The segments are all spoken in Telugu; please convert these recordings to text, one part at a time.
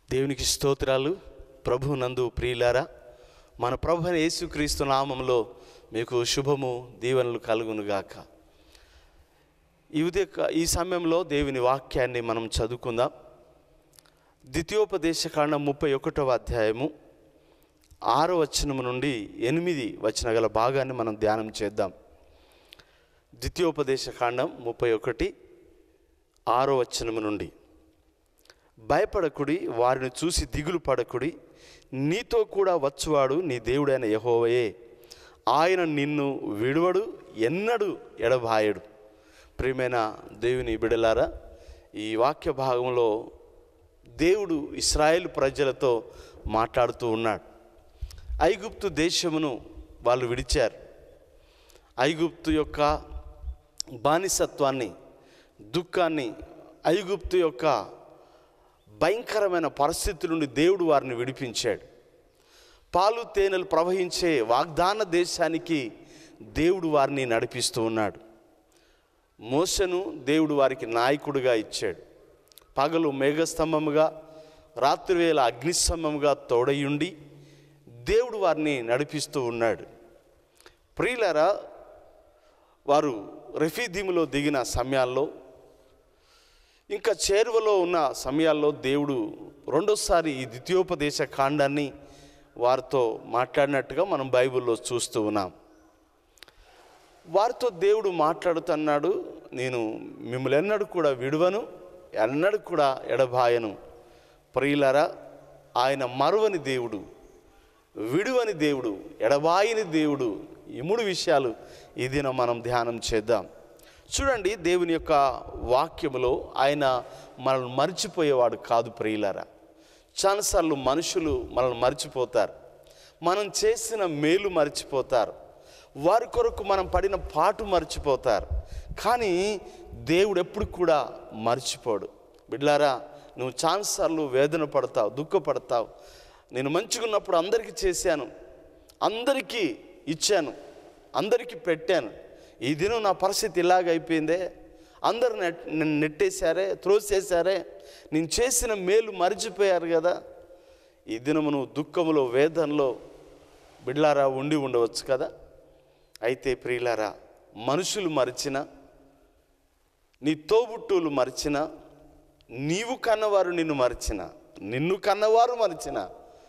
దేవునికి స్తోత్రాలు ప్రభు నందు ప్రియులారా మన ప్రభు అయిన యేసుక్రీస్తు నామంలో మీకు శుభము దీవెనలు కలుగునుగాక ఈ ఉదయ ఈ సమయంలో దేవుని వాక్యాన్ని మనం చదువుకుందాం ద్వితీయోపదేశ కాండం ముప్పై ఒకటవ అధ్యాయము ఆరో వచనము నుండి ఎనిమిది వచన గల భాగాన్ని మనం ధ్యానం చేద్దాం ద్వితీయోపదేశ కాండం ముప్పై ఒకటి ఆరో వచనము నుండి భయపడకుడి వారిని చూసి దిగులు పడకుడి నీతో కూడా వచ్చువాడు నీ దేవుడైన యహోవయే ఆయన నిన్ను విడువడు ఎన్నడు ఎడబాయడు ప్రియమైన దేవుని బిడలారా ఈ వాక్య భాగంలో దేవుడు ఇస్రాయేల్ ప్రజలతో మాట్లాడుతూ ఉన్నాడు ఐగుప్తు దేశమును వాళ్ళు విడిచారు ఐగుప్తు యొక్క బానిసత్వాన్ని దుఃఖాన్ని ఐగుప్తు యొక్క భయంకరమైన పరిస్థితి నుండి దేవుడు వారిని విడిపించాడు పాలు తేనెలు ప్రవహించే వాగ్దాన దేశానికి దేవుడు వారిని నడిపిస్తూ ఉన్నాడు మోసను దేవుడు వారికి నాయకుడిగా ఇచ్చాడు పగలు మేఘస్తంభముగా రాత్రివేళ అగ్నిస్తంభముగా తోడయుండి దేవుడు వారిని నడిపిస్తూ ఉన్నాడు ప్రియులరా వారు రెఫీదీములో దిగిన సమయాల్లో ఇంకా చేరువలో ఉన్న సమయాల్లో దేవుడు రెండోసారి ఈ ద్వితీయోపదేశ కాండాన్ని వారితో మాట్లాడినట్టుగా మనం బైబిల్లో చూస్తూ ఉన్నాం వారితో దేవుడు మాట్లాడుతున్నాడు నేను మిమ్మల్ని ఎన్నడూ కూడా విడువను ఎన్నడూ కూడా ఎడబాయను ప్రియులరా ఆయన మరువని దేవుడు విడువని దేవుడు ఎడబాయని దేవుడు ఈ మూడు విషయాలు ఈ దినం మనం ధ్యానం చేద్దాం చూడండి దేవుని యొక్క వాక్యములో ఆయన మనల్ని మర్చిపోయేవాడు కాదు ప్రియులరా చాలాసార్లు మనుషులు మనల్ని మర్చిపోతారు మనం చేసిన మేలు మర్చిపోతారు వారి కొరకు మనం పడిన పాటు మర్చిపోతారు కానీ దేవుడు ఎప్పుడు కూడా మర్చిపోడు బిడ్లారా నువ్వు చాలాసార్లు వేదన పడతావు దుఃఖపడతావు నేను మంచిగా ఉన్నప్పుడు అందరికీ చేశాను అందరికీ ఇచ్చాను అందరికీ పెట్టాను ఈ దినం నా పరిస్థితి ఇలాగ అయిపోయిందే అందరు నెట్ నన్ను నెట్టేశారే త్రోసేశారే నేను చేసిన మేలు మరిచిపోయారు కదా ఈ దినము నువ్వు దుఃఖములో వేదనలో బిడ్లారా ఉండి ఉండవచ్చు కదా అయితే ప్రియులారా మనుషులు మరిచిన నీ తోబుట్టువులు మరిచిన నీవు కన్నవారు నిన్ను మరిచిన నిన్ను కన్నవారు మరిచిన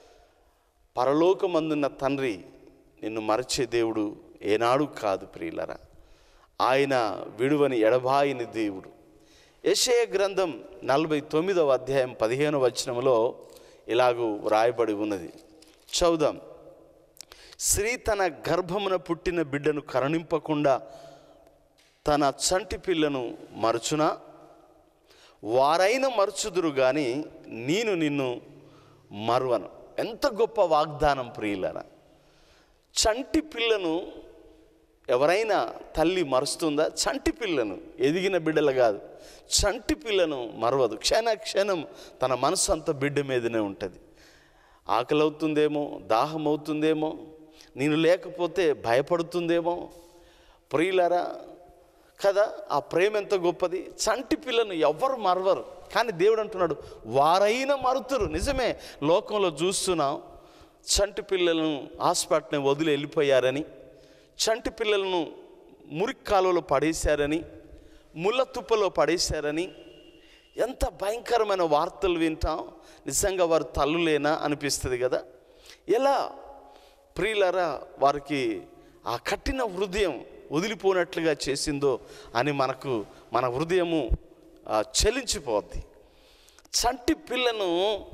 పరలోకమందున్న తండ్రి నిన్ను మరచే దేవుడు ఏనాడు కాదు ప్రియులరా ఆయన విడువని ఎడబాయిని దేవుడు యెషయ గ్రంథం నలభై తొమ్మిదవ అధ్యాయం పదిహేను వచనంలో ఇలాగూ వ్రాయబడి ఉన్నది చదుదాం స్త్రీ తన గర్భమున పుట్టిన బిడ్డను కరుణింపకుండా తన చంటి పిల్లను మరచునా వారైన మరచుదురు కానీ నేను నిన్ను మరువను ఎంత గొప్ప వాగ్దానం ప్రియులరా చంటి పిల్లను ఎవరైనా తల్లి మరుస్తుందా చంటి పిల్లను ఎదిగిన బిడ్డలు కాదు చంటి పిల్లను మరవదు క్షణ క్షణం తన మనసు అంత బిడ్డ మీదనే ఉంటుంది ఆకలి అవుతుందేమో దాహం అవుతుందేమో నేను లేకపోతే భయపడుతుందేమో ప్రియులరా కదా ఆ ప్రేమ ఎంత గొప్పది చంటి పిల్లను ఎవ్వరు మరవరు కానీ దేవుడు అంటున్నాడు వారైనా మరుతురు నిజమే లోకంలో చూస్తున్నాం చంటి పిల్లలను హాస్పిటల్ని వదిలి వెళ్ళిపోయారని చంటి పిల్లలను మురికి కాలువలో పడేశారని ముళ్ళ తుప్పలో పడేశారని ఎంత భయంకరమైన వార్తలు వింటాం నిజంగా వారు తల్లులేనా అనిపిస్తుంది కదా ఎలా ప్రియులరా వారికి ఆ కఠిన హృదయం వదిలిపోనట్లుగా చేసిందో అని మనకు మన హృదయము ఆ, చలించిపోద్ది చంటి పిల్లను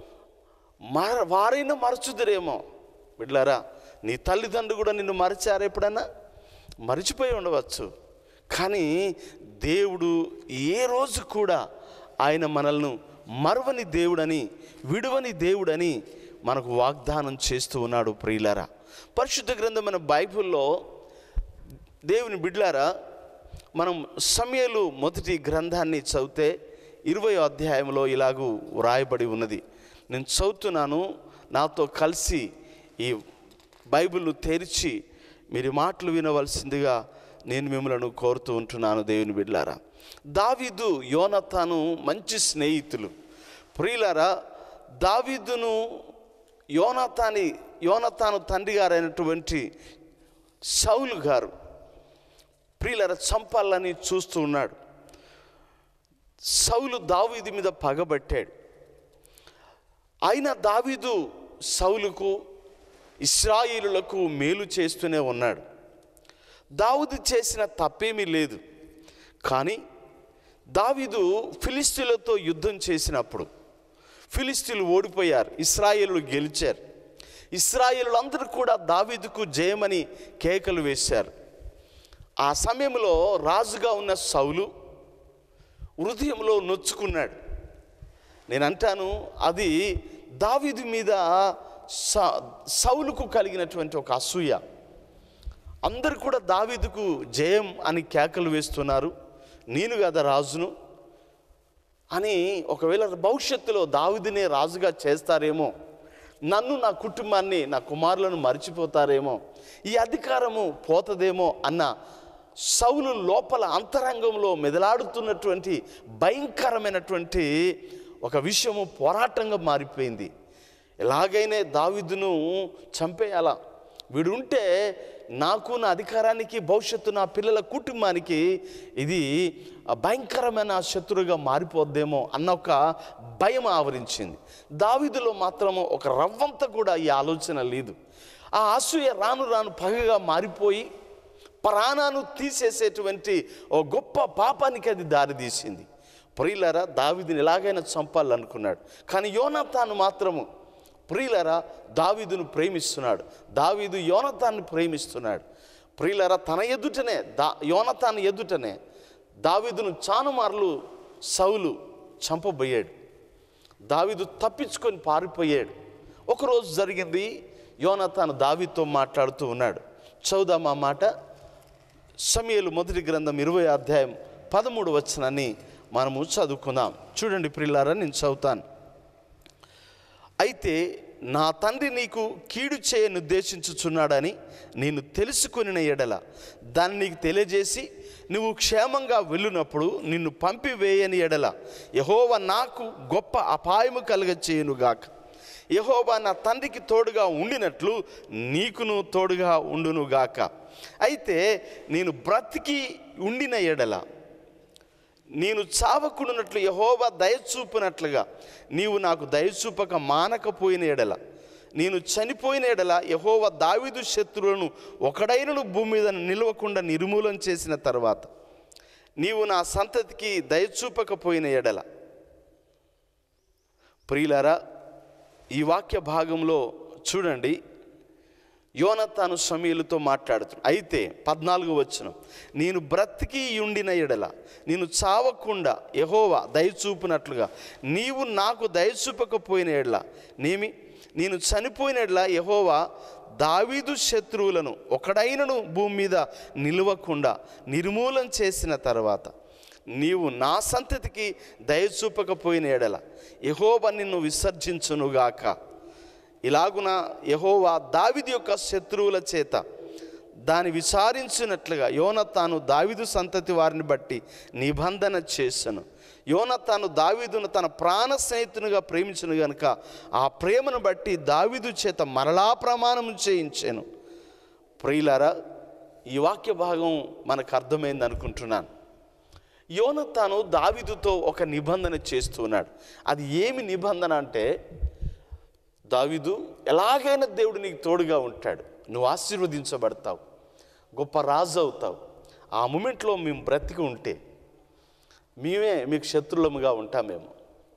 మర వారైనా మరచుదురేమో బిడ్లారా నీ తల్లిదండ్రులు కూడా నిన్ను మరిచారు ఎప్పుడన్నా మరిచిపోయి ఉండవచ్చు కానీ దేవుడు ఏ రోజు కూడా ఆయన మనల్ని మరవని దేవుడని విడువని దేవుడని మనకు వాగ్దానం చేస్తూ ఉన్నాడు ప్రియులారా పరిశుద్ధ గ్రంథమైన బైబిల్లో దేవుని బిడ్లారా మనం సమయలు మొదటి గ్రంథాన్ని చదివితే ఇరవై అధ్యాయంలో ఇలాగూ వ్రాయబడి ఉన్నది నేను చదువుతున్నాను నాతో కలిసి ఈ బైబిల్ తెరిచి మీరు ఈ మాటలు వినవలసిందిగా నేను మిమ్మల్ని కోరుతూ ఉంటున్నాను దేవుని బిడ్లారా దావీదు యోనతాను మంచి స్నేహితులు ప్రియులారా దావీదును యోనతాని యోనతాను తండ్రి గారైనటువంటి సౌలు గారు ప్రియులర చంపాలని చూస్తూ ఉన్నాడు సౌలు దావీదు మీద పగబట్టాడు అయినా దావీదు సౌలుకు ఇస్రాయిలులకు మేలు చేస్తూనే ఉన్నాడు దావీదు చేసిన తప్పేమీ లేదు కానీ దావీదు ఫిలిస్తీన్లతో యుద్ధం చేసినప్పుడు ఫిలిస్తీన్లు ఓడిపోయారు ఇస్రాయేలు గెలిచారు ఇస్రాయేలులందరూ కూడా దావీదుకు జయమని కేకలు వేశారు ఆ సమయంలో రాజుగా ఉన్న సౌలు హృదయంలో నొచ్చుకున్నాడు నేను అంటాను అది దావీదు మీద స- సౌలుకు కలిగినటువంటి ఒక అసూయ అందరు కూడా దావీదుకు జయం అని కేకలు వేస్తున్నారు నేను కదా రాజును అని ఒకవేళ భవిష్యత్తులో దావీదునే రాజుగా చేస్తారేమో నన్ను నా కుటుంబాన్ని నా కుమారులను మర్చిపోతారేమో ఈ అధికారము పోతదేమో అన్న సౌలు లోపల అంతరంగంలో మెదలాడుతున్నటువంటి భయంకరమైనటువంటి ఒక విషయము పోరాటంగా మారిపోయింది ఎలాగైనా దావీదును చంపేయాలా వీడు ఉంటే నాకు నా అధికారానికి భవిష్యత్తు నా పిల్లల కుటుంబానికి ఇది భయంకరమైన శత్రువుగా మారిపోద్దేమో అన్న ఒక భయం ఆవరించింది దావీదులో మాత్రము ఒక రవ్వంత కూడా ఈ ఆలోచన లేదు ఆ అసూయ రాను రాను పగగా మారిపోయి ప్రాణాను తీసేసేటువంటి ఓ గొప్ప పాపానికి అది దారితీసింది ప్రియులరా దావీదుని ఎలాగైనా చంపాలనుకున్నాడు కానీ యోనాతాను మాత్రము ప్రియులరా దావీదును ప్రేమిస్తున్నాడు దావీదు యోనతాన్ని ప్రేమిస్తున్నాడు ప్రియులరా తన ఎదుటనే దా యోనతాను ఎదుటనే దావీదును చానుమార్లు సౌలు చంపబోయాడు దావీదు తప్పించుకొని పారిపోయాడు ఒకరోజు జరిగింది యోనతాను దావీతో మాట్లాడుతూ ఉన్నాడు చదుదాం ఆ మాట సమయలు మొదటి గ్రంథం ఇరవై అధ్యాయం పదమూడు వచనాన్ని మనము చదువుకుందాం చూడండి ప్రిల్లారా నేను చదువుతాను అయితే నా తండ్రి నీకు కీడు చేయని ఉద్దేశించుచున్నాడని నేను తెలుసుకుని ఎడల దాన్ని నీకు తెలియజేసి నువ్వు క్షేమంగా వెళ్ళినప్పుడు నిన్ను పంపివేయని ఎడల యహోవ నాకు గొప్ప అపాయము కలుగ చేయనుగాక యహోవా నా తండ్రికి తోడుగా ఉండినట్లు నీకును తోడుగా ఉండునుగాక అయితే నేను బ్రతికి ఉండిన ఎడల నేను చావకుండానట్లు యహోవా దయచూపినట్లుగా నీవు నాకు దయచూపక మానకపోయిన ఎడల నేను చనిపోయిన ఎడల యహోవా దావీదు శత్రువులను ఒకడైనను భూమి మీద నిలవకుండా నిర్మూలన చేసిన తర్వాత నీవు నా సంతతికి దయచూపకపోయిన ఎడల ప్రియులారా ఈ వాక్య భాగంలో చూడండి యోనతాను సమీలతో మాట్లాడుతు అయితే పద్నాలుగు వచ్చిన నేను బ్రతికి ఉండిన ఎడల నేను చావకుండా యహోవా దయచూపినట్లుగా నీవు నాకు దయచూపకపోయిన ఎడల నేమి నేను చనిపోయిన ఎడల యహోవా దావీదు శత్రువులను ఒకడైనను భూమి మీద నిలవకుండా నిర్మూలన చేసిన తర్వాత నీవు నా సంతతికి దయచూపకపోయిన ఎడల యహోవా నిన్ను విసర్జించునుగాక ఇలాగున యహోవా దావిది యొక్క శత్రువుల చేత దాన్ని విచారించినట్లుగా యోనతాను దావిదు సంతతి వారిని బట్టి నిబంధన చేసను యోనతాను దావీదును తన ప్రాణ స్నేహితునిగా ప్రేమించను గనుక ఆ ప్రేమను బట్టి దావీదు చేత మరలా ప్రమాణం చేయించాను ప్రియులారా ఈ వాక్య భాగం మనకు అర్థమైంది అనుకుంటున్నాను యోనతాను దావీదుతో ఒక నిబంధన చేస్తున్నాడు అది ఏమి నిబంధన అంటే దావీదు ఎలాగైనా దేవుడు నీకు తోడుగా ఉంటాడు నువ్వు ఆశీర్వదించబడతావు గొప్ప రాజు అవుతావు ఆ మూమెంట్లో మేము బ్రతికి ఉంటే మేమే మీకు శత్రులముగా ఉంటామేమో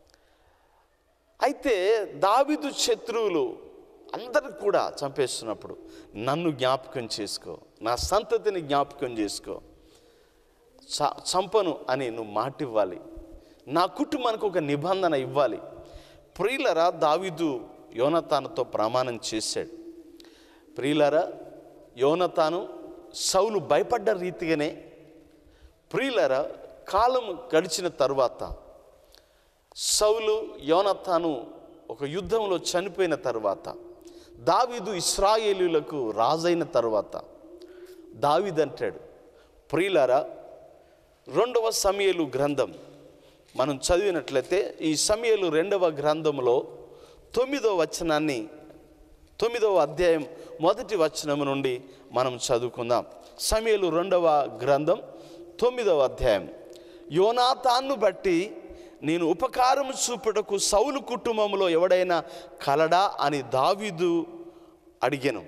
అయితే దావీదు శత్రువులు అందరు కూడా చంపేస్తున్నప్పుడు నన్ను జ్ఞాపకం చేసుకో నా సంతతిని జ్ఞాపకం చేసుకో చ చంపను అని నువ్వు మాట ఇవ్వాలి నా కుటుంబానికి ఒక నిబంధన ఇవ్వాలి ప్రియులరా దావీదు యోనతానుతో ప్రమాణం చేశాడు ప్రియులరా యోనతాను సౌలు భయపడ్డ రీతిగానే ప్రియులరా కాలం గడిచిన తరువాత సౌలు యోనతాను ఒక యుద్ధంలో చనిపోయిన తర్వాత దావీదు ఇస్రాయేలీలకు రాజైన తర్వాత దావీద్ అంటాడు ప్రియులారా రెండవ సమయలు గ్రంథం మనం చదివినట్లయితే ఈ సమయలు రెండవ గ్రంథంలో తొమ్మిదో వచనాన్ని తొమ్మిదవ అధ్యాయం మొదటి వచనం నుండి మనం చదువుకుందాం సమయలు రెండవ గ్రంథం తొమ్మిదవ అధ్యాయం యోనాతాన్ను బట్టి నేను ఉపకారం చూపుటకు సౌలు కుటుంబంలో ఎవడైనా కలడా అని దావీదు అడిగాను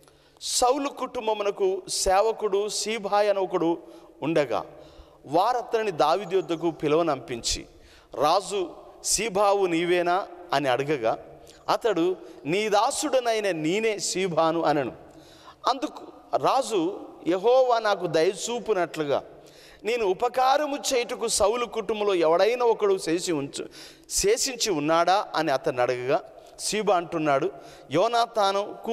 సౌలు కుటుంబమునకు సేవకుడు సీబాయ్ అని ఒకడు ఉండగా వారతని దావిది యొద్దకు పిలువనంపించి రాజు సీబావు నీవేనా అని అడగగా అతడు నీ దాసుడనైన నేనే సీబాను అనను అందుకు రాజు యహోవా నాకు దయచూపునట్లుగా నేను ఉపకారము చేయుటకు సౌలు కుటుంబంలో ఎవడైనా ఒకడు చేసి ఉంచు శేషించి ఉన్నాడా అని అతను అడగగా సీబా అంటున్నాడు యోనాతానుకు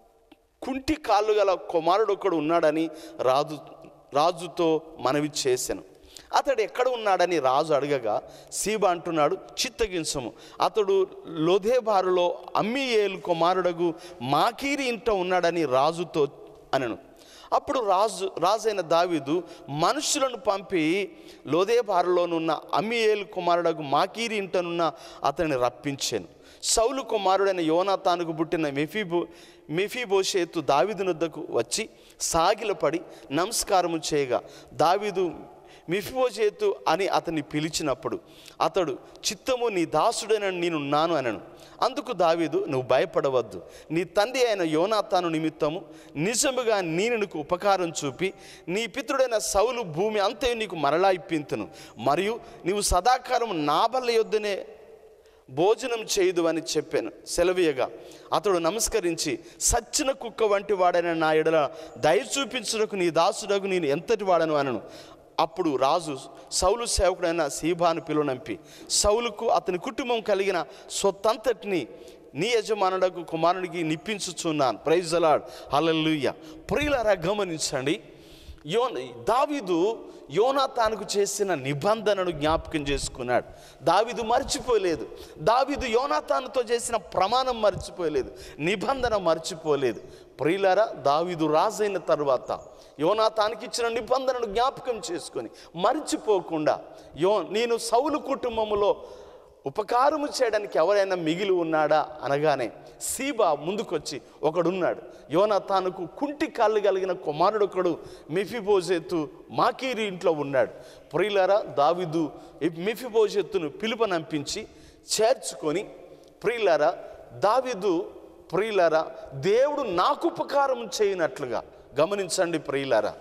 కుంటి కాళ్ళు గల కుమారుడు ఒకడు ఉన్నాడని రాజు రాజుతో మనవి చేశాను అతడు ఎక్కడ ఉన్నాడని రాజు అడగగా సీబా అంటున్నాడు చిత్తగించము అతడు లోధేబారులో అమ్మియేలు కుమారుడగు మాకీరి ఇంట ఉన్నాడని రాజుతో అనను అప్పుడు రాజు రాజైన దావీదు మనుషులను పంపి లోదేబారులోనున్న అమ్మియేలు కుమారుడగు మాకీరి ఇంటనున్న అతన్ని రప్పించాను సౌలు కుమారుడైన యోనాతానుకు పుట్టిన మెఫీబో మెఫీబోషేతు దావీదు నొద్దకు వచ్చి సాగిలపడి నమస్కారము చేయగా దావీదు మిఫిబోషేతు అని అతన్ని పిలిచినప్పుడు అతడు చిత్తము నీ దాసుడైన నేనున్నాను అనను అందుకు దావీదు నువ్వు భయపడవద్దు నీ తండ్రి అయిన యోనాతాను నిమిత్తము నిజముగా నేను నీకు ఉపకారం చూపి నీ పితృడైన సౌలు భూమి అంతే నీకు మరలా ఇప్పింతును మరియు నీవు సదాకాలం నా బల్ల యొద్దనే భోజనం చేయదు అని చెప్పాను సెలవీయగా అతడు నమస్కరించి సచ్చిన కుక్క వంటి వాడైన నా ఎడల దయ చూపించుటకు నీ దాసుడకు నేను ఎంతటి వాడను అనను అప్పుడు రాజు సౌలు సేవకుడైన సీబాను పిలువనంపి సౌలుకు అతని కుటుంబం కలిగిన సొత్తంతటిని నీ యజమానుడకు కుమారునికి నిప్పించుచున్నాను ప్రైజ్ అలాడ్ హల్లెలూయా ప్రియులారా గమనించండి యో దావీదు యోనాతానుకు చేసిన నిబంధనను జ్ఞాపకం చేసుకున్నాడు దావీదు మర్చిపోలేదు దావీదు యోనాతానుతో చేసిన ప్రమాణం మర్చిపోలేదు నిబంధన మర్చిపోలేదు ప్రియులారా దావీదు రాజైన తరువాత యోనాతానికి ఇచ్చిన నిబంధనను జ్ఞాపకం చేసుకొని మర్చిపోకుండా యో నేను సౌలు కుటుంబములో ఉపకారము చేయడానికి ఎవరైనా మిగిలి ఉన్నాడా అనగానే సీబా ముందుకొచ్చి ఒకడున్నాడు యోనతానుకు కుంటి కాళ్ళు కలిగిన కుమారుడు ఒకడు మిఫిబోజెత్తు మాకీరి ఇంట్లో ఉన్నాడు ప్రియులారా దావిదు మిఫిబోజెత్తును పిలుపనంపించి చేర్చుకొని ప్రియులారా దావిదు ప్రియులారా దేవుడు నాకు ఉపకారం చేయనట్లుగా గమనించండి ప్రియులారా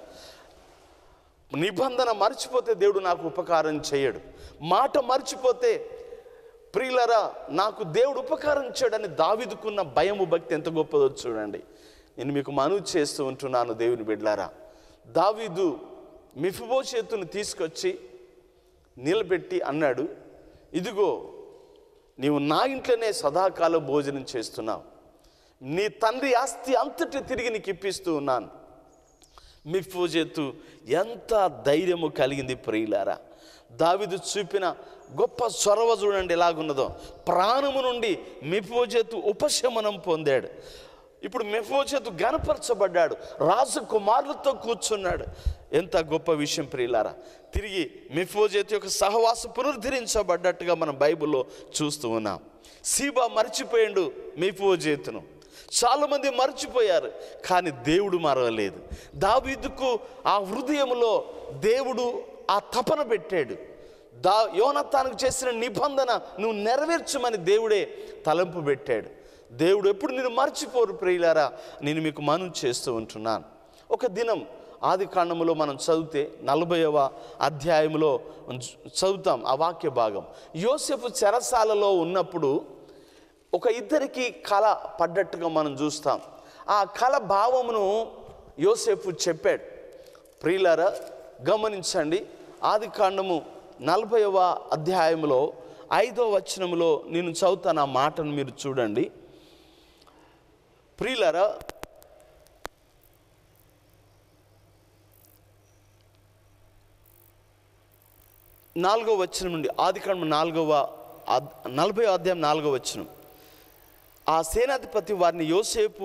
నిబంధన మర్చిపోతే దేవుడు నాకు ఉపకారం చేయడు మాట మర్చిపోతే ప్రియులరా నాకు దేవుడు ఉపకారం చేయడని దావిదుకున్న భయము భక్తి ఎంత గొప్పదో చూడండి నేను మీకు మనవి చేస్తూ ఉంటున్నాను దేవుని బిడ్లారా దావీదు మిఫిబోషేతును తీసుకొచ్చి నిలబెట్టి అన్నాడు ఇదిగో నీవు నా ఇంట్లోనే సదాకాలం భోజనం చేస్తున్నావు నీ తండ్రి ఆస్తి అంతటి తిరిగి నీకు ఇప్పిస్తూ ఉన్నాను మిఫోజెత్తు ఎంత ధైర్యము కలిగింది ప్రియులారా దావిదు చూపిన గొప్ప చొరవ చూడండి ఎలాగున్నదో ప్రాణము నుండి మిఫోజెత్తు ఉపశమనం పొందాడు ఇప్పుడు మెఫోజెతు గనపరచబడ్డాడు రాజు కుమారులతో కూర్చున్నాడు ఎంత గొప్ప విషయం ప్రియులారా తిరిగి మెఫోజెతు యొక్క సహవాసం పునరుద్ధరించబడ్డట్టుగా మనం బైబిల్లో చూస్తూ ఉన్నాం సీబా మర్చిపోయాడు మెఫోజేతును చాలామంది మర్చిపోయారు కానీ దేవుడు మరవలేదు దావీదుకు ఆ హృదయంలో దేవుడు ఆ తపన పెట్టాడు దా యోనత్తానికి చేసిన నిబంధన నువ్వు నెరవేర్చమని దేవుడే తలంపు పెట్టాడు దేవుడు ఎప్పుడు నేను మర్చిపోరు ప్రియులారా నేను మీకు మనం చేస్తూ ఉంటున్నాను ఒక దినం ఆది కాండములో మనం చదివితే నలభైవ అధ్యాయంలో చదువుతాం ఆ వాక్య భాగం యోసెఫ్ చెరసాలలో ఉన్నప్పుడు ఒక ఇద్దరికి కళ పడ్డట్టుగా మనం చూస్తాం ఆ కళ భావమును యోసేపు చెప్పాడు ప్రియులారా గమనించండి ఆది కాండము నలభైవ అధ్యాయంలో ఐదో వచనంలో నేను చదువుతాను ఆ మాటను మీరు చూడండి ప్రియులారా నాలుగో వచనం నుండి ఆది కాండం నాలుగవ అద్- నలభై అధ్యాయం నాలుగో వచనం ఆ సేనాధిపతి వారిని యోసేపు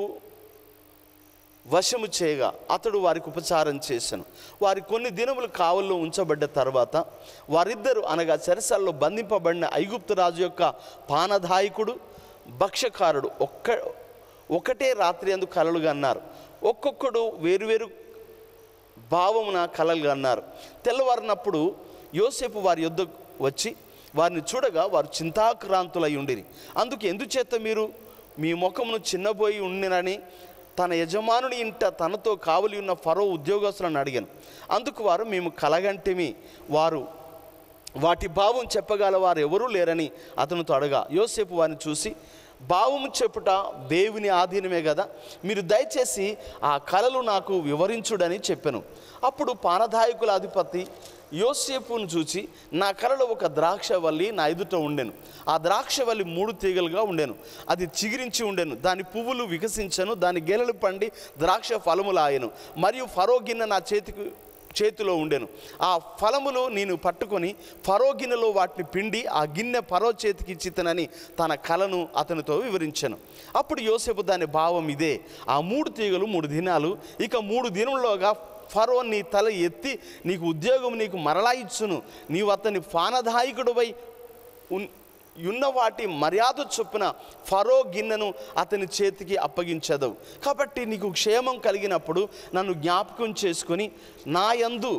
వశము చేయగా అతడు వారికి ఉపచారం చేశాను వారి కొన్ని దినములు కావల్లో ఉంచబడ్డ తర్వాత వారిద్దరు అనగా చెరసాల్లో బంధింపబడిన ఐగుప్తు రాజు యొక్క పానదాయకుడు భక్ష్యకారుడు ఒక్క ఒకటే రాత్రి అందు కలలుగా అన్నారు ఒక్కొక్కడు వేరువేరు భావమున కలలుగా అన్నారు తెల్లవారినప్పుడు యోసేపు వారి యొద్ద వచ్చి వారిని చూడగా వారు చింతాక్రాంతులై ఉండిరి అందుకు ఎందుచేత మీరు మీ ముఖమును చిన్నబోయి ఉండినని తన యజమానుని ఇంట తనతో కావలి ఉన్న ఫరో ఉద్యోగస్తులను అడిగాను అందుకు వారు మేము కలగంటిమి వారు వాటి భావం చెప్పగల వారు ఎవరూ లేరని అతనితో అడగా యోసేపు వారిని చూసి భావము చెప్పుట దేవుని ఆధీనమే కదా మీరు దయచేసి ఆ కళలు నాకు వివరించుడని చెప్పాను అప్పుడు పానదాయకుల అధిపతి యోసేపును చూచి నా కలలో ఒక ద్రాక్షవల్లి నా ఎదుట ఉండెను ఆ ద్రాక్షవల్లి మూడు తీగలుగా ఉండెను అది చిగిరించి ఉండెను దాని పువ్వులు వికసించను దాని గెలలు పండి ద్రాక్ష ఫలములాయను మరియు ఫరో గిన్నె నా చేతికి చేతిలో ఉండెను ఆ ఫలములు నేను పట్టుకొని ఫరో గిన్నెలో వాటిని పిండి ఆ గిన్నె ఫరో చేతికి ఇచ్చితనని తన కలను అతనితో వివరించాను అప్పుడు యోసేపు దాని భావం ఇదే ఆ మూడు తీగలు మూడు దినాలు ఇక మూడు దినంలోగా ఫరో నీ తల ఎత్తి నీకు ఉద్యోగం నీకు మరలా ఇచ్చును నీవు అతని ఫానదాయకుడువై ఉన్ ఉన్న వాటి మర్యాద చొప్పున ఫరో గిన్నెను అతని చేతికి అప్పగించదవు కాబట్టి నీకు క్షేమం కలిగినప్పుడు నన్ను జ్ఞాపకం చేసుకొని నా యందు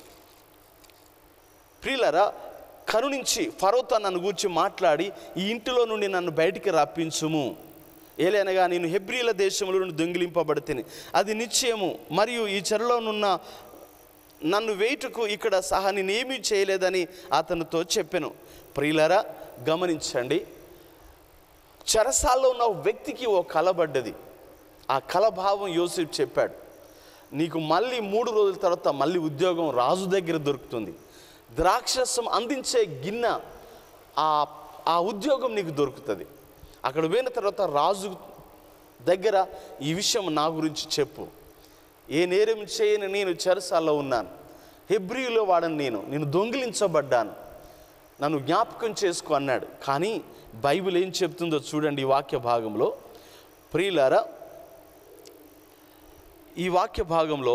ప్రియులరా కరుణించి ఫరోతో నన్ను గూర్చి మాట్లాడి ఈ ఇంటిలో నుండి నన్ను బయటికి రప్పించుము ఏలైనగా నేను హెబ్రిల దేశంలో నుండి దొంగిలింపబడితేని అది నిశ్చయము మరియు ఈ చెరలోనున్న నన్ను వేటుకు ఇక్కడ సహా నేనేమీ చేయలేదని అతనితో చెప్పాను ప్రియులరా గమనించండి చెరసాల్లో ఉన్న వ్యక్తికి ఓ కలబడ్డది ఆ కలభావం యోసేపు చెప్పాడు నీకు మళ్ళీ మూడు రోజుల తర్వాత మళ్ళీ ఉద్యోగం రాజు దగ్గర దొరుకుతుంది ద్రాక్షరసం అందించే గిన్నె ఆ ఆ ఉద్యోగం నీకు దొరుకుతుంది అక్కడ పోయిన తర్వాత రాజు దగ్గర ఈ విషయం నా గురించి చెప్పు ఏ నేరం చేయని నేను చెరసాల్లో ఉన్నాను హెబ్రియులో వాడని నేను నేను దొంగిలించబడ్డాను నన్ను జ్ఞాపకం చేసుకో అన్నాడు కానీ బైబిల్ ఏం చెప్తుందో చూడండి ఈ వాక్య భాగంలో ప్రియులారా ఈ వాక్య భాగంలో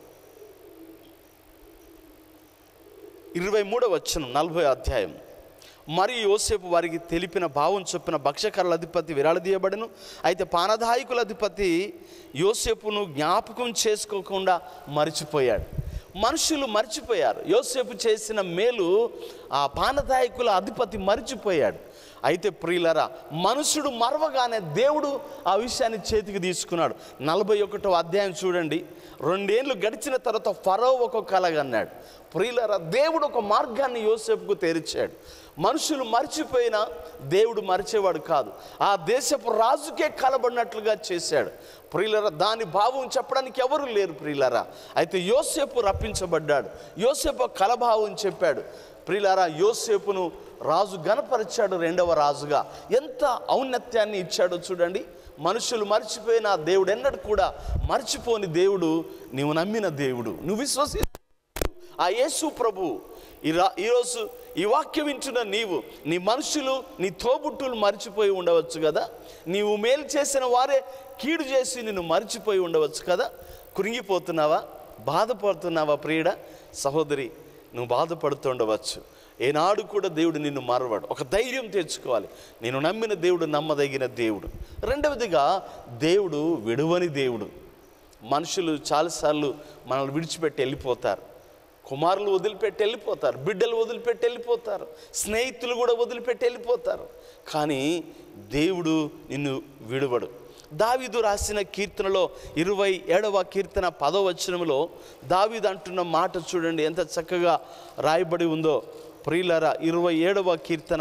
ఇరవై మూడవ వచనం నలభై అధ్యాయం మరియు యోసేపు వారికి తెలిపిన భావం చొప్పున భక్షకర్ల అధిపతి విరాళదీయబడను అయితే పానదాయకుల అధిపతి యోసేపును జ్ఞాపకం చేసుకోకుండా మరిచిపోయాడు మనుషులు మర్చిపోయారు యోసేపు చేసిన మేలు ఆ పానదాయకుల అధిపతి మరిచిపోయాడు అయితే ప్రియులరా మనుషుడు మరవగానే దేవుడు ఆ విషయాన్ని చేతికి తీసుకున్నాడు నలభై ఒకటో అధ్యాయం చూడండి రెండేళ్ళు గడిచిన తర్వాత ఫరో ఒక కలగన్నాడు ప్రియులరా దేవుడు ఒక మార్గాన్ని యోసేపుకు తెరిచాడు మనుషులు మర్చిపోయినా దేవుడు మరిచేవాడు కాదు ఆ దేశపు రాజుకే కలబడినట్లుగా చేశాడు ప్రియులరా దాని భావం చెప్పడానికి ఎవరు లేరు ప్రియులరా అయితే యోసేపు రప్పించబడ్డాడు యోసేపు కలభావం చెప్పాడు ప్రియులారా యోసేపును రాజు గనపరిచాడు రెండవ రాజుగా ఎంత ఔన్నత్యాన్ని ఇచ్చాడో చూడండి మనుషులు మర్చిపోయిన దేవుడు ఎన్నడూ కూడా మర్చిపోని దేవుడు నీవు నమ్మిన దేవుడు నువ్వు విశ్వసి ఆ యేసు ప్రభు ఈ రా ఈరోజు ఈ వాక్యం వింటున్న నీవు నీ మనుషులు నీ తోబుట్టులు మర్చిపోయి ఉండవచ్చు కదా నీవు మేలు చేసిన వారే కీడు చేసి నిన్ను మర్చిపోయి ఉండవచ్చు కదా కురింగిపోతున్నావా బాధపడుతున్నావా ప్రియుడ సహోదరి నువ్వు బాధపడుతుండవచ్చు ఏనాడు కూడా దేవుడు నిన్ను మరవాడు ఒక ధైర్యం తెచ్చుకోవాలి నేను నమ్మిన దేవుడు నమ్మదగిన దేవుడు రెండవదిగా దేవుడు విడువని దేవుడు మనుషులు చాలాసార్లు మనల్ని విడిచిపెట్టి వెళ్ళిపోతారు కుమారులు వదిలిపెట్టి వెళ్ళిపోతారు బిడ్డలు వదిలిపెట్టి వెళ్ళిపోతారు స్నేహితులు కూడా వదిలిపెట్టి వెళ్ళిపోతారు కానీ దేవుడు నిన్ను విడువడు దావీదు రాసిన కీర్తనలో ఇరవై ఏడవ కీర్తన పదవ వచనంలో దావీదు అంటున్న మాట చూడండి ఎంత చక్కగా రాయబడి ఉందో ప్రియులరా ఇరవై ఏడవ కీర్తన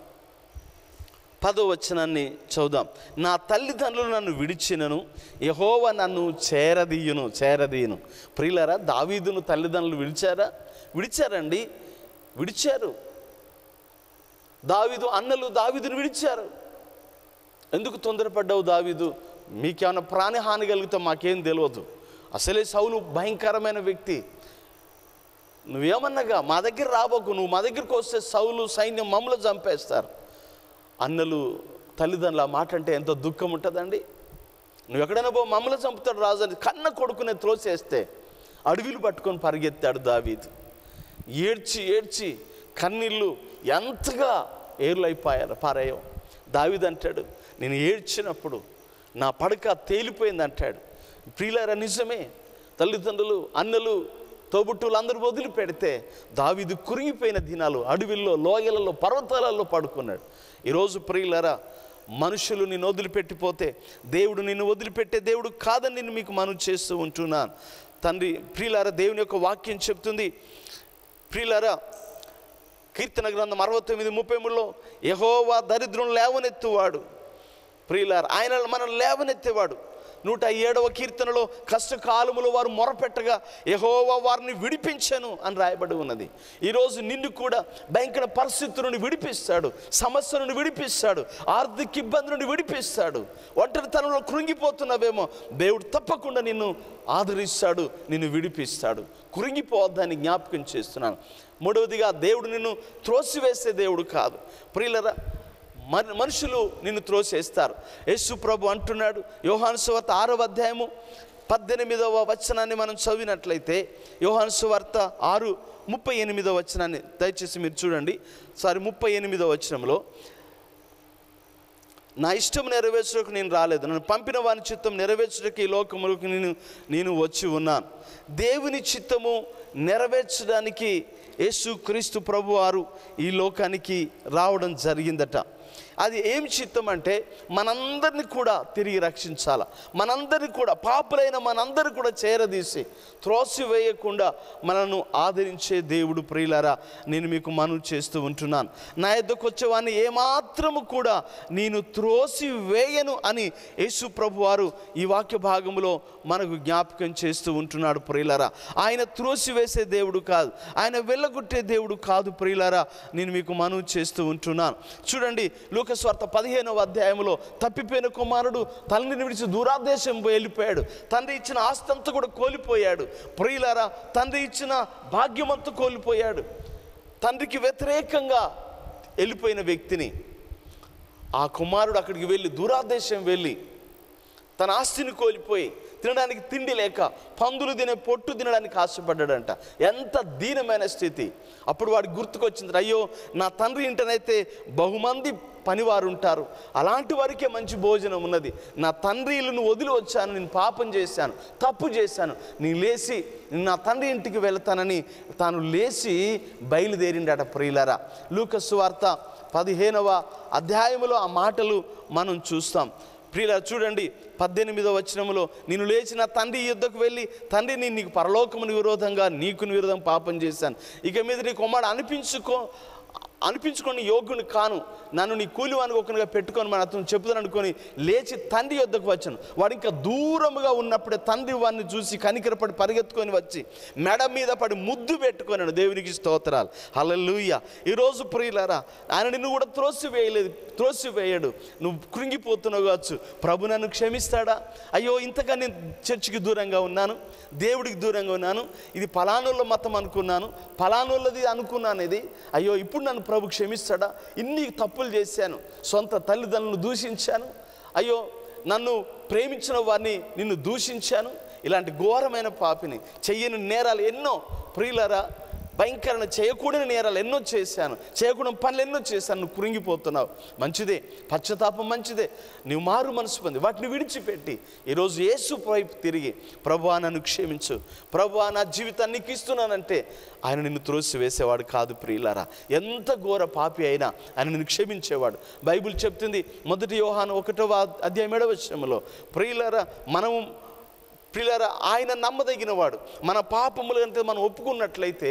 పదో వచనాన్ని చదుదాం నా తల్లిదండ్రులు నన్ను విడిచినను యహోవ నన్ను చేరదీయును చేరదీయును ప్రియులరా దావీదును తల్లిదండ్రులు విడిచారా విడిచారండి విడిచారు దావీదు అన్నలు దావీదును విడిచారు ఎందుకు తొందరపడ్డావు దావీదు మీకేమైనా ప్రాణహాని కలిగితే మాకేం తెలియదు అసలే సౌలు భయంకరమైన వ్యక్తి నువ్వేమన్నగా మా దగ్గర రాబోకు నువ్వు మా దగ్గరికి వస్తే సౌలు సైన్యం మమ్మల్ని చంపేస్తారు అన్నలు తల్లిదండ్రులు ఆ మాట అంటే ఎంతో దుఃఖం ఉంటుందండి నువ్వు ఎక్కడైనా పో మమ్మల్ని చంపుతాడు రాజు అని కన్న కొడుకునే త్రోసేస్తే అడవిలు పట్టుకొని పరిగెత్తాడు దావీదు ఏడ్చి ఏడ్చి కన్నీళ్ళు ఎంతగా ఏర్లైపోయారు పారాయం దావీదు అంటాడు నేను ఏడ్చినప్పుడు నా పడక తేలిపోయింది అంటాడు ప్రియులారా నిజమే తల్లిదండ్రులు అన్నలు తోబుట్టులు అందరూ వదిలిపెడితే దావిదు కురిగిపోయిన దినాలు అడవిల్లో లోయలలో పర్వతాలలో పడుకున్నాడు ఈరోజు ప్రియులారా మనుషులు నిన్ను వదిలిపెట్టిపోతే దేవుడు నిన్ను వదిలిపెట్టే దేవుడు కాదని నేను మీకు మనవి చేస్తూ ఉంటున్నాను తండ్రి ప్రియులారా దేవుని యొక్క వాక్యం చెప్తుంది ప్రియులారా కీర్తన గ్రంథం అరవై తొమ్మిది ముప్పై మూడులో యహోవా దరిద్రం లేవనెత్తువాడు ప్రియులారు ఆయన మనం లేవనెత్తేవాడు నూట ఏడవ కీర్తనలో కష్టకాలములో వారు మొరపెట్టగా యహోవా వారిని విడిపించను అని రాయబడి ఉన్నది ఈరోజు నిన్ను కూడా భయంకర పరిస్థితుల నుండి విడిపిస్తాడు సమస్య నుండి విడిపిస్తాడు ఆర్థిక ఇబ్బంది నుండి విడిపిస్తాడు ఒంటరితనంలో కృంగిపోతున్నావేమో దేవుడు తప్పకుండా నిన్ను ఆదరిస్తాడు నిన్ను విడిపిస్తాడు కృంగిపోవద్దని జ్ఞాపకం చేస్తున్నాను మూడవదిగా దేవుడు నిన్ను త్రోసివేసే దేవుడు కాదు ప్రియులరా మన మనుషులు నిన్ను త్రోసేస్తారు యేసు ప్రభు అంటున్నాడు యోహాను సువార్త ఆరవ అధ్యాయము పద్దెనిమిదవ వచనాన్ని మనం చదివినట్లయితే యోహాను సువార్త ఆరు ముప్పై ఎనిమిదవ వచనాన్ని దయచేసి మీరు చూడండి సారీ ముప్పై ఎనిమిదవ వచనంలో నా ఇష్టం నెరవేర్చుటకు నేను రాలేదు నన్ను పంపిన వాని చిత్తం నెరవేర్చుటకు ఈ లోకములకు నేను నేను వచ్చి ఉన్నాను దేవుని చిత్తము నెరవేర్చడానికి యేసు క్రీస్తు ప్రభువారు ఈ లోకానికి రావడం జరిగిందట అది ఏం చిత్తం అంటే మనందరిని కూడా తిరిగి రక్షించాల మనందరిని కూడా పాపులైన మనందరిని కూడా చేరదీసి త్రోసి వేయకుండా మనను ఆదరించే దేవుడు ప్రియులారా నేను మీకు మనవి చేస్తూ ఉంటున్నాను నా యొద్దకు వచ్చేవాడిని ఏమాత్రము కూడా నేను త్రోసి వేయను అని యేసు ప్రభు వారు ఈ వాక్య భాగంలో మనకు జ్ఞాపకం చేస్తూ ఉంటున్నాడు ప్రియులారా ఆయన త్రోసి వేసే దేవుడు కాదు ఆయన వెళ్ళగొట్టే దేవుడు కాదు ప్రియులారా నేను మీకు మనవి చేస్తూ ఉంటున్నాను చూడండి లూకస్వార్త పదిహేనవ అధ్యాయంలో తప్పిపోయిన కుమారుడు తల్లిని విడిచి దూరాదేశం వెళ్ళిపోయాడు తండ్రి ఇచ్చిన ఆస్తి అంతా కూడా కోల్పోయాడు ప్రియులారా తండ్రి ఇచ్చిన భాగ్యమంతా కోల్పోయాడు తండ్రికి వ్యతిరేకంగా వెళ్ళిపోయిన వ్యక్తిని ఆ కుమారుడు అక్కడికి వెళ్ళి దూరాదేశం వెళ్ళి తన ఆస్తిని కోల్పోయి తినడానికి తిండి లేక పందులు తినే పొట్టు తినడానికి ఆశపడ్డాడంట ఎంత దీనమైన స్థితి అప్పుడు వాడికి గుర్తుకొచ్చింది అయ్యో నా తండ్రి ఇంటనైతే బహుమంది పనివారు ఉంటారు అలాంటి వారికే మంచి భోజనం ఉన్నది నా తండ్రి ఇల్లును వదిలి వచ్చాను నేను పాపం చేశాను తప్పు చేశాను నేను లేచి నా తండ్రి ఇంటికి వెళ్తానని తాను లేచి బయలుదేరిండట ప్రియులరా లూకస్ వార్త పదిహేనవ అధ్యాయములో ఆ మాటలు మనం చూస్తాం ప్రియుల చూడండి పద్దెనిమిదో వచనములో నేను లేచిన తండ్రి యుద్ధకు వెళ్ళి తండ్రి నేను నీకు పరలోకముని విరోధంగా నీకు విరోధం పాపం చేశాను ఇక మీద నీ కుమారుడు అనిపించుకో అనిపించుకొని యోగుని కాను నన్ను నీ కూలివాని ఒకనిగా పెట్టుకొని మన అతను చెప్పుతాను అనుకొని లేచి తండ్రి యొద్దకు వచ్చాను వాడు ఇంకా దూరముగా ఉన్నప్పుడే తండ్రి వాడిని చూసి కనికరపడి పరిగెత్తుకొని వచ్చి మెడ మీద పడి ముద్దు పెట్టుకున్నాడు దేవునికి స్తోత్రాలు హల్లెలూయా ఈరోజు ప్రియులారా ఆయన నిన్ను కూడా త్రోసి వేయలేదు త్రోసి వేయడు నువ్వు కృంగిపోతున్నావు కావచ్చు ప్రభు నన్ను క్షమిస్తాడా అయ్యో ఇంతగా నేను చర్చికి దూరంగా ఉన్నాను దేవుడికి దూరంగా ఉన్నాను ఇది పలానోళ్ళ మతం అనుకున్నాను పలానోళ్ళది అనుకున్నాను ఇది అయ్యో ఇప్పుడు నన్ను ప్రభు క్షమిస్తాడా ఇన్ని తప్పులు చేశాను సొంత తల్లిదండ్రులను దూషించాను అయ్యో నన్ను ప్రేమించిన వారిని నిన్ను దూషించాను ఇలాంటి ఘోరమైన పాపిని చెయ్యని నేరాలు ఎన్నో ప్రియులరా భయంకరణ చేయకూడని నేరాలు ఎన్నో చేశాను చేయకూడని పనులు ఎన్నో చేశాను నువ్వు కురింగిపోతున్నావు మంచిదే పశ్చాత్తాపం మంచిదే నువ్వు మారు మనసు పొంది వాటిని విడిచిపెట్టి ఈరోజు యేసు వైపు తిరిగి ప్రభువా నన్ను క్షమించు ప్రభువా నా జీవితాన్ని నీకు ఇస్తున్నానంటే ఆయన నిన్ను త్రోసి వేసేవాడు కాదు ప్రియులారా ఎంత ఘోర పాపి అయినా ఆయన నిన్ను క్షమించేవాడు బైబిల్ చెప్తుంది మొదటి యోహాను ఒకటవ అధ్యాయం ఏడవ విషయంలో ప్రియులారా మనము ప్రియులారా ఆయన నమ్మదగినవాడు మన పాపములు అంటే మనం ఒప్పుకున్నట్లయితే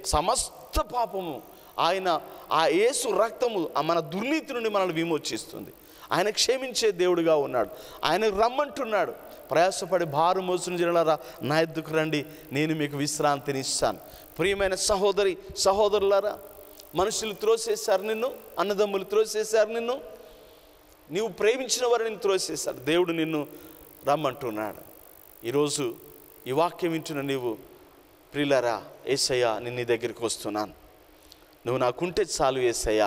సమస్త పాపము ఆయన ఆ యేసు రక్తము ఆ మన దుర్నీతి నుండి మనల్ని విమోచిస్తుంది ఆయన క్షమించే దేవుడిగా ఉన్నాడు ఆయన రమ్మంటున్నాడు ప్రయాసపడి భారం మోసిన జనలారా నా ఎద్దుకు రండి నేను మీకు విశ్రాంతిని ఇస్తాను ప్రియమైన సహోదరి సహోదరులారా మనుషులు త్రోసేశారు నిన్ను అన్నదమ్ములు త్రోసేశారు నిన్ను నీవు ప్రేమించిన వారిని నిన్ను త్రోసేశారు దేవుడు నిన్ను రమ్మంటున్నాడు ఈరోజు ఈ వాక్యం వింటున్న నీవు ప్రియులరా ఏసయ్యా నేను నీ దగ్గరికి వస్తున్నాను నువ్వు నాకుంటే చాలు ఏసయ్యా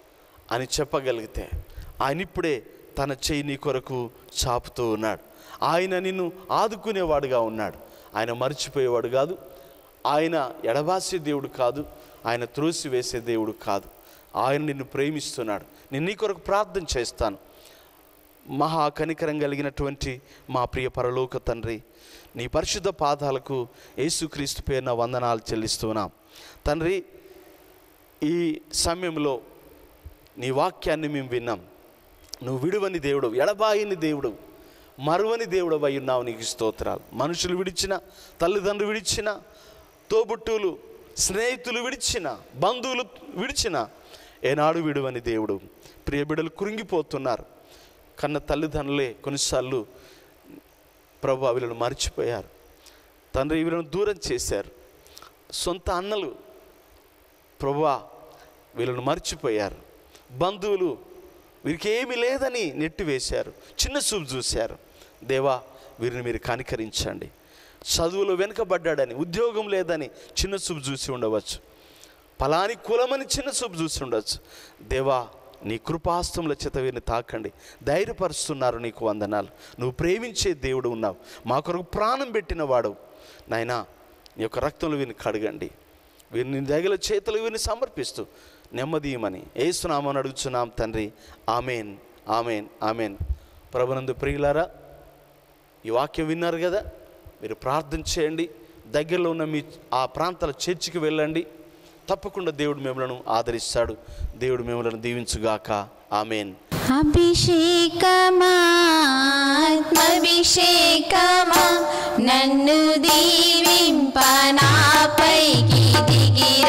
అని చెప్పగలిగితే ఆయన ఇప్పుడే తన చెయ్యి నీ కొరకు చాపుతూ ఉన్నాడు ఆయన నిన్ను ఆదుకునేవాడుగా ఉన్నాడు ఆయన మర్చిపోయేవాడు కాదు ఆయన ఎడబాసే దేవుడు కాదు ఆయన త్రోసి వేసే దేవుడు కాదు ఆయన నిన్ను ప్రేమిస్తున్నాడు నేను నీ కొరకు ప్రార్థన చేస్తాను మహా కనికరం కలిగినటువంటి మా ప్రియ పరలోక తండ్రి నీ పరిశుద్ధ పాదాలకు యేసుక్రీస్తు పేరున వందనాలు చెల్లిస్తున్నాం తండ్రి ఈ సమయంలో నీ వాక్యాన్ని మేము విన్నాం నువ్వు విడువని దేవుడు ఎడబాయిని దేవుడు మరువని దేవుడు అయి ఉన్నావు నీకు స్తోత్రాలు మనుషులు విడిచిన తల్లిదండ్రులు విడిచిన తోబుట్టువులు స్నేహితులు విడిచిన బంధువులు విడిచిన ఏనాడు విడువని దేవుడు ప్రియ బిడ్డలు కృంగిపోతున్నారు కన్న తల్లిదండ్రులే కొన్నిసార్లు ప్రభు వీళ్ళను మర్చిపోయారు తండ్రి వీళ్ళను దూరం చేశారు సొంత అన్నలు ప్రభువా వీళ్ళను మర్చిపోయారు బంధువులు వీరికి ఏమీ లేదని నెట్టివేశారు చిన్న చూపు చూశారు దేవా వీరిని మీరు కనికరించండి చదువులో వెనుకబడ్డాడని ఉద్యోగం లేదని చిన్న చూపు చూసి ఉండవచ్చు పలాని కులమని చిన్న చూపు చూసి ఉండవచ్చు దేవా నీ కృపాస్తముల చేత వీరిని తాకండి ధైర్యపరుస్తున్నారు నీకు వందనాలు నువ్వు ప్రేమించే దేవుడు ఉన్నావు మా కొరకు ప్రాణం పెట్టిన వాడు నాయనా నీ యొక్క రక్తంలో వీరిని కడగండి వీరిని దగ్గర చేతులు వీరిని సమర్పిస్తూ నెమ్మదీయమని ఏసునామని అడుగుచున్నాం తండ్రి ఆమెన్ ఆమెన్ ఆమెన్ ప్రభునందు ప్రియులారా ఈ వాక్యం విన్నారు కదా మీరు ప్రార్థన చేయండి దగ్గరలో ఉన్న మీ ఆ ప్రాంతాల చర్చికి వెళ్ళండి తప్పకుండా దేవుడు మిమ్మల్ని ఆదరిస్తాడు దేవుడు మిమ్మల్ని దీవించుగాక ఆమెన్ అభిషేకమా ఆత్మభిషేకమా నన్ను దీవింప నాపైకి దిగిరా